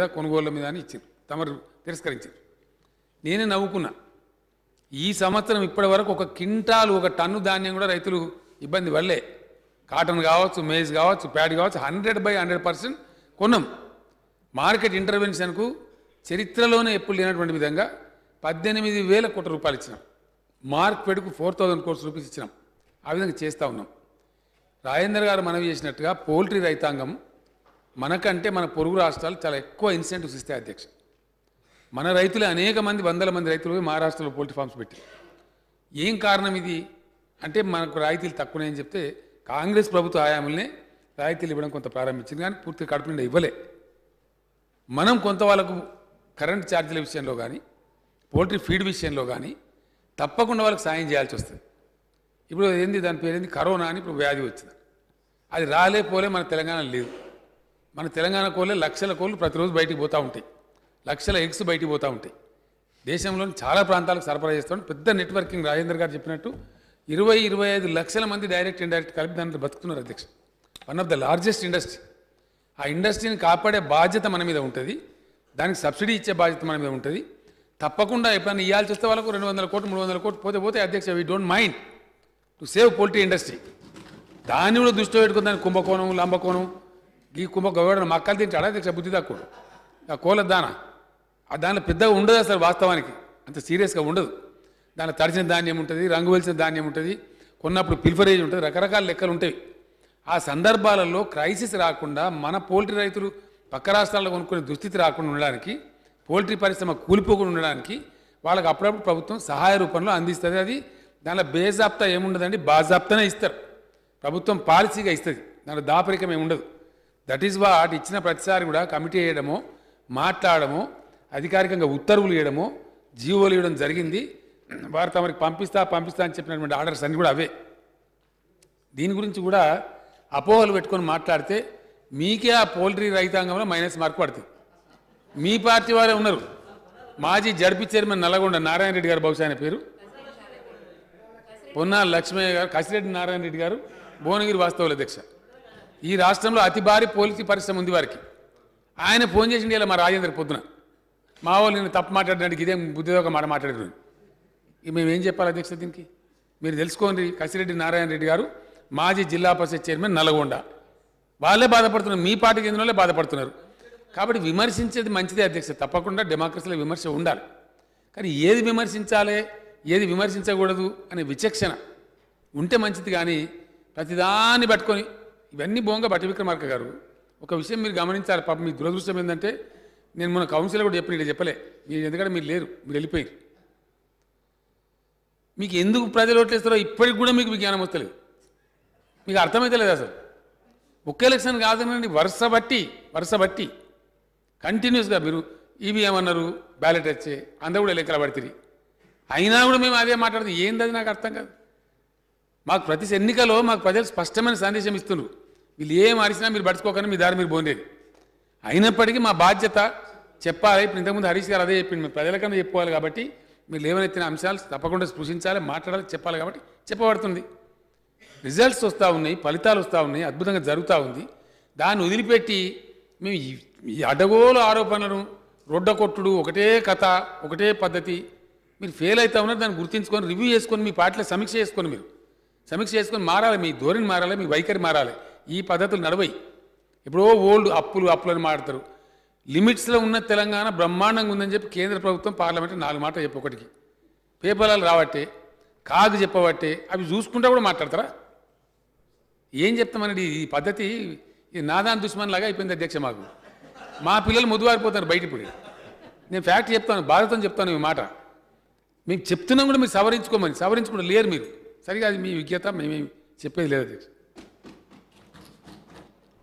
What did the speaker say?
కొనుగోళ్ల మీద అని ఇచ్చారు తమరు తిరస్కరించారు నేనే నవ్వుకున్నా ఈ సంవత్సరం ఇప్పటి వరకు ఒక క్వింటాలు ఒక టన్ను ధాన్యం కూడా రైతులు ఇబ్బంది పడలే కాటన్ కావచ్చు మేజ్ కావచ్చు ప్యాడ్ కావచ్చు హండ్రెడ్ బై హండ్రెడ్ పర్సెంట్ కొన్నాం మార్కెట్ ఇంటర్వెన్షన్కు చరిత్రలోనే ఎప్పుడు లేనటువంటి విధంగా పద్దెనిమిది వేల కోట్ల రూపాయలు ఇచ్చినాం మార్కెట్కు ఫోర్ థౌజండ్ కోర్స్ రూపీస్ ఇచ్చినాం ఆ విధంగా చేస్తూ ఉన్నాం రాజేందర్ గారు మనవి చేసినట్టుగా పోల్ట్రీ రైతాంగం మనకంటే మన పొరుగు రాష్ట్రాలు చాలా ఎక్కువ ఇన్సెంటివ్స్ ఇస్తాయి అధ్యక్ష మన రైతులే అనేక మంది వందల మంది రైతులు పోయి మహారాష్ట్రలో పోల్ట్రీ ఫార్మ్స్ పెట్టారు ఏం కారణం ఇది అంటే మనకు రాయితీలు తక్కువనే అని చెప్తే కాంగ్రెస్ ప్రభుత్వ హయాంలోనే రాయితీలు ఇవ్వడం కొంత ప్రారంభించింది కానీ పూర్తిగా కడుపు నిండా ఇవ్వలే మనం కొంత వాళ్ళకు కరెంట్ ఛార్జీల విషయంలో కానీ పోల్ట్రీ ఫీడ్ విషయంలో కానీ తప్పకుండా వాళ్ళకి సాయం చేయాల్సి వస్తుంది ఇప్పుడు ఏంది దాని పేరు ఏంది కరోనా అని ఇప్పుడు వ్యాధి వచ్చింది అది రాలే పోలే మన తెలంగాణ లేదు మన తెలంగాణ కోళ్ళే లక్షల కోళ్ళు ప్రతిరోజు బయటికి పోతూ ఉంటాయి లక్షల ఎగ్స్ బయటికి పోతూ ఉంటాయి దేశంలోని చాలా ప్రాంతాలకు సరఫరా చేస్తాం పెద్ద నెట్వర్కింగ్ రాజేందర్ గారు చెప్పినట్టు ఇరవై ఇరవై ఐదు లక్షల మంది డైరెక్ట్ ఇండైరెక్ట్ కలిపి దాంట్లో బతుకుతున్నారు అధ్యక్ష one of the largest industry ఆ ఇండస్ట్రీని కాపాడే బాధ్యత మన మీద ఉంటుంది దానికి సబ్సిడీ ఇచ్చే బాధ్యత మన మీద ఉంటుంది తప్పకుండా ఎప్పుడైనా ఇవ్వాల్సి వస్తే వాళ్ళకు రెండు వందల కోట్లు మూడు వందల కోట్లు పోతే పోతే అధ్యక్ష we don't mind to save poultry industry దాన్ని కూడా దృష్టిలో పెట్టుకుని దాని కుంభకోణం లంబకోణం ఈ కుంభకోణం మా అక్కలు తింటాడా అధ్యక్ష బుద్ధి తక్కువ ఆ కోళ్ళ దానా ఆ దానిలో పెద్దగా ఉండదు అసలు వాస్తవానికి అంత సీరియస్గా ఉండదు దానిలో తడిచిన ధాన్యం ఉంటుంది రంగు వెలిసిన ధాన్యం ఉంటుంది కొన్నప్పుడు పిల్ఫరేజ్ ఉంటుంది రకరకాల లెక్కలు ఉంటాయి ఆ సందర్భాలలో క్రైసిస్ రాకుండా మన పోల్ట్రీ రైతులు పక్క రాష్ట్రాల్లో కొనుక్కునే దుస్థితి రాకుండా ఉండడానికి పోల్ట్రీ పరిశ్రమ కూలిపోకుండా ఉండడానికి వాళ్ళకి అప్పుడప్పుడు ప్రభుత్వం సహాయ రూపంలో అందిస్తుంది అది దానిలో బేజాప్తా ఏముండదండి బాజాప్తానే ఇస్తారు ప్రభుత్వం పాలసీగా ఇస్తుంది దాంట్లో దాపరికం ఏమి ఉండదు దట్ ఈస్ వాట్ ఇచ్చిన ప్రతిసారి కూడా కమిటీ వేయడమో మాట్లాడమో అధికారికంగా ఉత్తర్వులు ఇవ్వడమో జీవోలు ఇవ్వడం జరిగింది వారు తమరికి పంపిస్తా పంపిస్తా అని చెప్పినటువంటి ఆర్డర్స్ అన్ని కూడా అవే దీని గురించి కూడా అపోహలు పెట్టుకొని మాట్లాడితే మీకే ఆ పోల్ట్రీ రైతాంగంలో మైనస్ మార్క్ పడుతుంది మీ పార్టీ వారే ఉన్నారు మాజీ జడ్పీ చైర్మన్ నల్లగొండ నారాయణ రెడ్డి గారు బహుశా ఆయన పేరు పొన్నాల లక్ష్మయ్య గారు కసిరెడ్డి నారాయణ రెడ్డి గారు భువనగిరి వాస్తవుల అధ్యక్ష ఈ రాష్ట్రంలో అతి భారీ పోలీసు పరిశ్రమ ఉంది వారికి ఆయన ఫోన్ చేసిండి ఇలా మా రాజేంద్ర పొద్దున మా వాళ్ళు నేను తప్పు మాట్లాడడానికి ఇదేం బుద్ధితో ఒక మాట మాట్లాడారు ఇక మేము ఏం చెప్పాలి అధ్యక్ష దీనికి మీరు తెలుసుకోండి కసిరెడ్డి నారాయణ రెడ్డి గారు మాజీ జిల్లా పరిషత్ చైర్మన్ నల్గొండ వాళ్ళే బాధపడుతున్నారు మీ పార్టీ కేంద్రంలో బాధపడుతున్నారు కాబట్టి విమర్శించేది మంచిదే అధ్యక్ష తప్పకుండా డెమోక్రసీలో విమర్శ ఉండాలి కానీ ఏది విమర్శించాలి ఏది విమర్శించకూడదు అనే విచక్షణ ఉంటే మంచిది కానీ ప్రతిదాన్ని పట్టుకొని ఇవన్నీ బోంగా బట్టి విక్రమార్క గారు ఒక విషయం మీరు గమనించాలి పాపం మీ దురదృష్టం ఏంటంటే నేను మన కౌన్సిల్ కూడా చెప్పిన చెప్పలే మీరు ఎందుకంటే మీరు లేరు మీరు వెళ్ళిపోయారు మీకు ఎందుకు ప్రజలు ఓట్లేస్తారో ఇప్పటికి కూడా మీకు జ్ఞానం వస్తలేదు మీకు అర్థమైతే లేదు అసలు ఒక్క ఎలక్షన్ కాదనండి వరుస బట్టి వరుస బట్టి కంటిన్యూస్గా మీరు ఈవీఎం అన్నారు బ్యాలెట్ వచ్చే అందరూ కూడా లెక్కల పడుతుంది అయినా కూడా మేము అదే మాట్లాడుతాం ఏంది అది నాకు అర్థం కాదు మాకు ప్రతి ఎన్నికలో మాకు ప్రజలు స్పష్టమైన సందేశం ఇస్తున్నారు వీళ్ళు ఏం అరిచినా మీరు పడుచుకోకని మీ దారి మీరు పోండేది అయినప్పటికీ మా బాధ్యత చెప్పాలి ఇప్పుడు ఇంతకుముందు హరీష్ గారు అదే చెప్పింది మీరు ప్రజలకన్నా చెప్పుకోవాలి కాబట్టి మీరు లేవనెత్తిన అంశాలు తప్పకుండా స్పృశించాలి మాట్లాడాలి చెప్పాలి కాబట్టి చెప్పబడుతుంది రిజల్ట్స్ వస్తూ ఉన్నాయి ఫలితాలు వస్తూ ఉన్నాయి అద్భుతంగా జరుగుతూ ఉంది దాన్ని వదిలిపెట్టి మేము ఈ- ఈ అడగోలు ఆరోపణలను రొడ్డ కొట్టుడు ఒకటే కథ ఒకటే పద్ధతి మీరు ఫెయిల్ అవుతా ఉన్నారు దాన్ని గుర్తించుకొని రివ్యూ చేసుకొని మీ పార్టీలో సమీక్ష చేసుకొని మీరు సమీక్ష చేసుకొని మారాలి మీ ధోరణి మారాలి మీ వైఖరి మారాలి ఈ పద్ధతులు నడవయి ఎప్పుడో ఓల్డ్ అప్పులు అప్పులని మాడతారు లిమిట్స్లో ఉన్న తెలంగాణ బ్రహ్మాండంగా ఉందని చెప్పి కేంద్ర ప్రభుత్వం పార్లమెంట్ నాలుగు మాటలు చెప్పు ఒకటికి పేపర్లు రావట్టే కాగు చెప్పబట్టే అవి చూసుకుంటా కూడా మాట్లాడతారా ఏం చెప్తామనండి ఈ పద్ధతి ఇది నాదాన్ దుష్మన్ లాగా అయిపోయింది అధ్యక్ష మాకు మా పిల్లలు ముద్దువారిపోతారు బయట ఇప్పుడు నేను ఫ్యాక్ట్ చెప్తాను బాధతో చెప్తాను ఈ మాట మీకు చెప్తున్నాం కూడా మీరు సవరించుకోమని సవరించుకుంటూ లేరు మీరు సరిగా అది మీ విజ్ఞత మేమేమి చెప్పేది లేదు అధ్యక్ష